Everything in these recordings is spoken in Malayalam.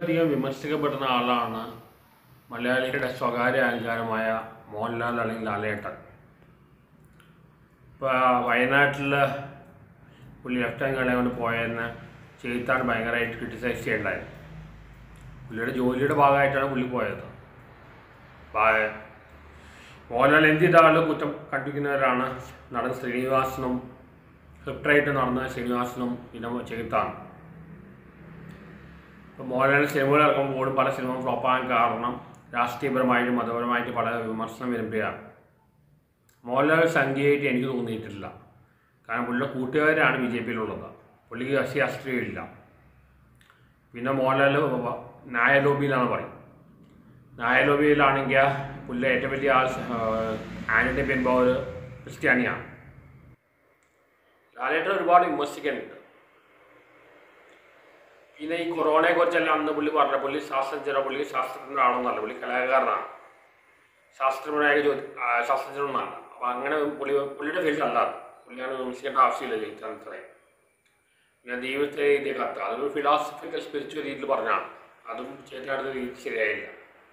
അധികം വിമർശിക്കപ്പെടുന്ന ആളാണ് മലയാളികളുടെ സ്വകാര്യ അഹങ്കാരമായ മോഹൻലാൽ അല്ലെങ്കിൽ ലാലേട്ടൻ ഇപ്പോൾ വയനാട്ടിൽ പുള്ളി ലെഫ്റ്റ് ഹാൻഡ് കളയാൻ കൊണ്ട് പോയതെന്ന് ചെയ്താൻ ഭയങ്കരമായിട്ട് ക്രിട്ടിസൈസ് ചെയ്യണ്ടായിരുന്നു പുള്ളിയുടെ ജോലിയുടെ ഭാഗമായിട്ടാണ് പുള്ളി പോയത് ബാ- മോഹൻലാൽ എന്ത് ചെയ്താലും കുറ്റം കണ്ടിരിക്കുന്നവരാണ് നടൻ ശ്രീനിവാസനും സ്ക്രിപ്റ്റായിട്ട് നടന്ന ശ്രീനിവാസനും പിന്നെ ചെയ്താണ് ഇപ്പോൾ മോഹൻലാൽ സിനിമകൾ ഇറക്കുമ്പോഴും പല സിനിമ ഫ്ലോപ്പാകാൻ കാരണം രാഷ്ട്രീയപരമായിട്ടും മതപരമായിട്ടും പല വിമർശനം വരുമ്പോഴാണ് മോഹൻലാൽ സംഖ്യയായിട്ട് എനിക്ക് തോന്നിയിട്ടില്ല കാരണം പുള്ളിയുടെ കൂട്ടുകാരാണ് ബി ജെ പിയിലുള്ളത് പുള്ളിക്ക് കക്ഷി രാഷ്ട്രീയമില്ല പിന്നെ മോഹൻലാൽ നായലോബിയിലാണ് പറയും നായലോബിയിലാണെങ്കിൽ പുള്ളി ഏറ്റവും വലിയ ആൾ ആന്റണി പെൻബോർ ക്രിസ്ത്യാനിയാണ് ലാലേട്ടൻ ഒരുപാട് വിമർശിക്കുന്നുണ്ട് പിന്നെ ഈ കൊറോണയെ കുറിച്ചെല്ലാം അന്ന് പുള്ളി പറഞ്ഞ പുള്ളി ശാസ്ത്രജ്ഞനോ പുള്ളി ശാസ്ത്രജ്ഞൻ്റെ ആളൊന്നല്ല പുള്ളി കലാകാരനാണ് ശാസ്ത്രപരമായ ജോലി ആ, ശാസ്ത്രജ്ഞനൊന്നാണ് അപ്പോൾ അങ്ങനെ പുള്ളി പുള്ളിയുടെ ഫീൽഡ് അല്ല അത്. പുള്ളിയാണ് വിമർശിക്കേണ്ട ആവശ്യമില്ല ജയിച്ചാൽ ഇത്രയും പിന്നെ ദൈവത്തെ എഴുതിയ കത്ത് അതൊരു ഫിലോസഫിക്കൽ സ്പിരിച്വൽ രീതിയിൽ പറഞ്ഞാണ് അതും ചേട്ടാടുത്ത രീതി ശരിയായില്ല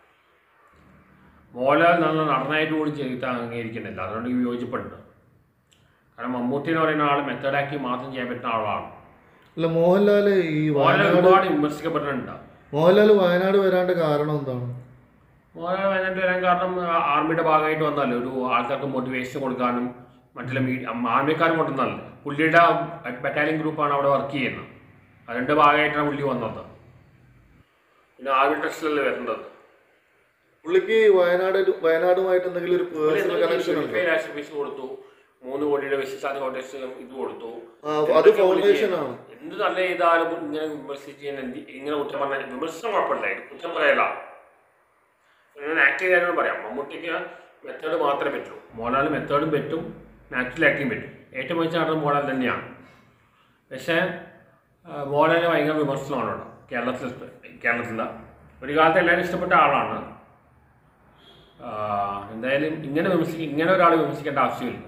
മോഹൻലാൽ നല്ല നടനായിട്ട് കൂടി ചെയ്തിട്ട് അംഗീകരിക്കുന്നില്ല അതുകൊണ്ട് ഈ വിയോജിപ്പുണ്ട് കാരണം മമ്മൂട്ടി എന്ന് പറയുന്ന ആൾ മെത്തേഡാക്കി മാത്രം ചെയ്യാൻ പറ്റുന്ന ആളാണ് അല്ല മോഹൻലാല് ഈ മോഹൻലാൽ വയനാട് ഒരുപാട് വിമർശിക്കപ്പെട്ടിട്ടുണ്ട് മോഹൻലാൽ വയനാട് വരാണ്ട് കാരണം എന്താണ് മോഹൻലാൽ വയനാട്ടിൽ വരാൻ കാരണം ആ- ആർമിയുടെ ഭാഗമായിട്ട് വന്നല്ലോ ഒരു ആൾക്കാർക്ക് മോട്ടിവേഷൻ കൊടുക്കാനും മറ്റുള്ള മീഡിയ ആർമിക്കാരും കൊണ്ടുവന്നല്ല പുള്ളിയുടെ ബറ്റാലിയൻ ഗ്രൂപ്പാണ് അവിടെ വർക്ക് ചെയ്യുന്നത് അതിൻ്റെ ഭാഗമായിട്ടാണ് പുള്ളി വന്നത് പിന്നെ ആർമി ട്രസ്റ്റിലല്ലേ വരുന്നത് പുള്ളിക്ക് വയനാട് വയനാടുമായിട്ട് എന്തെങ്കിലും ഒരു പുള്ളി പേഴ്സണൽ എന്തൊക്കെ കണക്ഷൻ ചെയ്തു? ഉണ്ടോ ഫെയിൽ ആശുപത്രി കൊടുത്തു മൂന്ന് കോടിയുടെ വിശിഷ്ടാന്ത ഫൗണ്ടേഷൻ ഇത് കൊടുത്തു ആ, അത് എന്തൊക്കെ പുള്ളി ഫൗണ്ടേഷൻ ചെയ്തു? ആണ് എന്ത് നല്ല ചെയ്താലും ഇങ്ങനെ വിമർശിച്ച് ഞാൻ എന്ത് ഇങ്ങനെ കുറ്റം പറഞ്ഞാൽ വിമർശനം കുഴപ്പമില്ല ഇത് കുറ്റം പറയല ഞാൻ ആക്ട് ചെയ്യാനോട് പറയാം മമ്മൂട്ടിക്ക് മെത്തേഡ് മാത്രമേ പറ്റൂ മോഹൻലാൽ മെത്തേഡും പറ്റും നാച്ചുറൽ ആക്ടിങ് പറ്റും ഏറ്റവും മികച്ച നടൻ മോഹൻലാൽ തന്നെയാണ് പക്ഷേ ആ, മോഹൻലാലിന് ഭയങ്കര വിമർശനമാണ് ഇവിടെ കേരളത്തിൽ കേരളത്തിൽ ഒരു കാലത്ത് എല്ലാവരും ഇഷ്ടപ്പെട്ട ആളാണ് ആ, എന്തായാലും ഇങ്ങനെ വിമർശിക്ക ഇങ്ങനെ ഒരാൾ വിമർശിക്കേണ്ട ആവശ്യമില്ല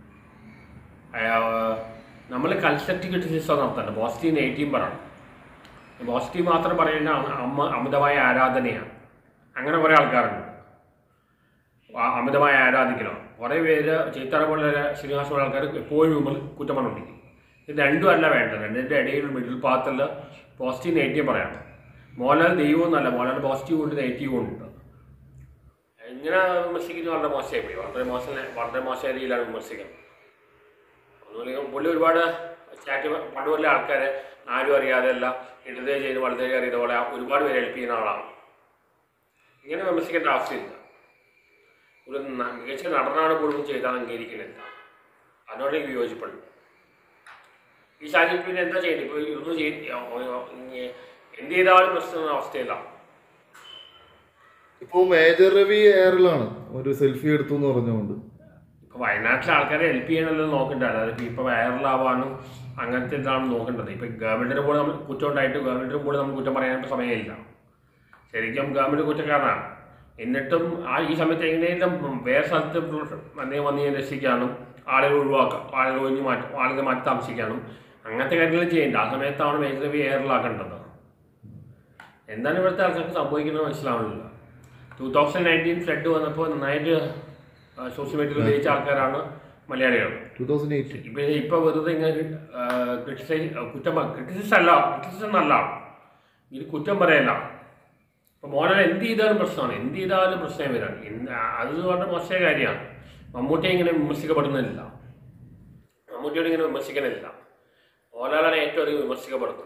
നമ്മൾ കൺസ്ട്രക്റ്റീവ് ക്രിറ്റിസിസം നടത്തണ്ട പോസിറ്റീവ് നെഗറ്റീവ് പറയണം പോസിറ്റീവ് മാത്രം പറയുന്ന അമ- അമ്മ അമിതമായ ആരാധനയാണ് അങ്ങനെ കുറേ ആൾക്കാരുണ്ട് ആ- അമിതമായ ആരാധിക്കലാണ് കുറേ പേര് ചീത്തറ പോലുള്ള ശ്രീനിവാസ പോലുള്ള ആൾക്കാർ എപ്പോഴും വിമർ കുറ്റം പറഞ്ഞുകൊണ്ടിരിക്കും ഇത് രണ്ടും അല്ല വേണ്ടത് രണ്ടിൻ്റെ ഇടയിൽ മിഡിൽ പാത്തിൽ പോസിറ്റീവ് നെഗറ്റീവ് പറയണം മോഹൻലാൽ ദൈവം എന്നല്ല മോഹൻലാൽ പോസിറ്റീവ് ഉണ്ട് നെഗറ്റീവ് ഉണ്ട് ഇങ്ങനെ വിമർശിക്കുന്നത് വളരെ മോശമായി പോയി വളരെ മോശം വളരെ മോശമായ രീതിയിലാണ് വിമർശിക്കുന്നത് ഒന്നുമില്ലെങ്കിൽ പുള്ളി ഒരുപാട് ചാറ്റ് പണ്ട് പോലെ ആൾക്കാരെ ആരും അറിയാതെ അല്ല ഇടതേ ചെയ്ത് വലതേ അറിയുന്ന പോലെ ഒരുപാട് പേര് ഹെൽപ്പ് ചെയ്യുന്ന ആളാണ് ഇങ്ങനെ വിമർശിക്കേണ്ട ആവശ്യമില്ല ഒരു ന- മികച്ച നടനാണ് പോലും ചെയ്താൽ അംഗീകരിക്കുന്നില്ല അതിനോട് എനിക്ക് വിയോജിപ്പുണ്ട് ഈ സാഹചര്യത്തിൽ പിന്നെ എന്താ ചെയ്യേണ്ടത് ഇപ്പോൾ ഇതൊന്നും ചെയ്ത് എന്ത് ചെയ്താലും പ്രശ്നം അവസ്ഥയിലാണ് ഇപ്പോ മേജർ രവി എയറിലാണ് ഒരു സെൽഫി എടുത്തു എന്ന് പറഞ്ഞുകൊണ്ട് ഇപ്പോൾ വയനാട്ടിലെ ആൾക്കാരെ ഹെൽപ്പ് ചെയ്യണമല്ലോ നോക്കേണ്ടത് അതായത് ഇപ്പോൾ വൈറലാവാനും അങ്ങനത്തെ ഇതാണ് നോക്കേണ്ടത് ഇപ്പോൾ ഗവൺമെൻറ്റിനെ പോലും നമ്മൾ കുറ്റം ഉണ്ടായിട്ട് ഗവൺമെൻറ്റിനും പോലും നമ്മൾ കുറ്റം പറയാനായിട്ട് സമയമില്ല ശരിക്കും ഗവൺമെൻറ് കുറ്റക്കാരനാണ് എന്നിട്ടും ആ ഈ സമയത്ത് എങ്ങനെയെങ്കിലും വേറെ സ്ഥലത്ത് വന്നേ വന്ന് രക്ഷിക്കാനും ആളുകൾ ഒഴിവാക്കാം ആളുകൾ ഒഴിഞ്ഞ് മാറ്റി ആളുകൾ മാറ്റി താമസിക്കാനും അങ്ങനത്തെ കാര്യങ്ങൾ ചെയ്യേണ്ട ആ സമയത്താണ് മേജർ എയറിലാക്കേണ്ടത് എന്താണ് ഇവിടുത്തെ ആൾക്കാർക്ക് സംഭവിക്കുന്നത് മനസ്സിലാവുന്നില്ല ടൂ തൗസൻഡ് നയൻറ്റീൻ ഫ്ലഡ് വന്നപ്പോൾ നന്നായിട്ട് സോഷ്യൽ മീഡിയയിൽ ഉപയോഗിച്ച ആൾക്കാരാണ് മലയാളികൾ ടൂ തൗസൻഡ് എയ്റ്റ് ഇപ്പൊ ഇപ്പൊ വെറുതെ ഇങ്ങനെ ക്രിട്ടിസൈസ് കുറ്റം ക്രിട്ടിസിസ് അല്ല ക്രിട്ടിസിസം എന്നല്ല ഇത് കുറ്റം പറയല്ല ഇപ്പൊ മോഹൻലാൽ എന്ത് ചെയ്താലും പ്രശ്നമാണ് എന്ത് ചെയ്താലും പ്രശ്നം വരാണ് എന്ത് അത് വളരെ മോശമായ കാര്യമാണ് മമ്മൂട്ടിയെ ഇങ്ങനെ വിമർശിക്കപ്പെടുന്നില്ല മമ്മൂട്ടിയോട് ഇങ്ങനെ വിമർശിക്കുന്നില്ല മോഹൻലാലാണ് ഏറ്റവും അധികം വിമർശിക്കപ്പെടുന്നത്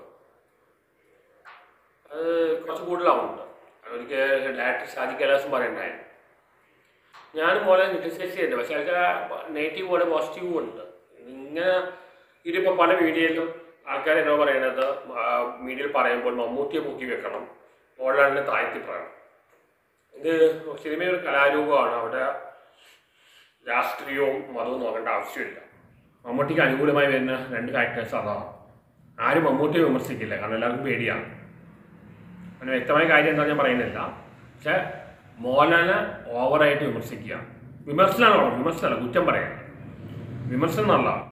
അത് കുറച്ച് കൂടുതലാവുന്നുണ്ട് ഒരിക്കൽ ഡയറക്ടർ ഷാജി കൈലാസം പറയണ്ടായിരുന്നു ഞാനും മോളെ ക്രിട്ടിസൈസ് ചെയ്യുന്നുണ്ട് പക്ഷെ അതൊക്കെ നെഗറ്റീവ് പോലെ പോസിറ്റീവും ഉണ്ട് ഇങ്ങനെ ഇതിപ്പോൾ പല വീഡിയോയിലും ആൾക്കാർ എന്നോ പറയണത് മീഡിയയിൽ പറയുമ്പോൾ മമ്മൂട്ടിയെ പൊക്കി വെക്കണം മോളാളിനെ താഴ്ത്തി പറയണം ഇത് സിനിമ ഒരു കലാരൂപമാണ് അവിടെ രാഷ്ട്രീയവും മതവും നോക്കേണ്ട ആവശ്യമില്ല മമ്മൂട്ടിക്ക് അനുകൂലമായി വരുന്ന രണ്ട് ഫാക്ടേഴ്സ് അതാണ് ആരും മമ്മൂട്ടിയെ വിമർശിക്കില്ല കാരണം എല്ലാവർക്കും പേടിയാണ് അങ്ങനെ വ്യക്തമായ കാര്യം എന്താ ഞാൻ പറയുന്നില്ല പക്ഷെ മോഹൻലാലിനെ ഓവറായിട്ട് വിമർശിക്കുക വിമർശനമാണോ വിമർശനമല്ല കുറ്റം പറയാം വിമർശനം എന്നല്ല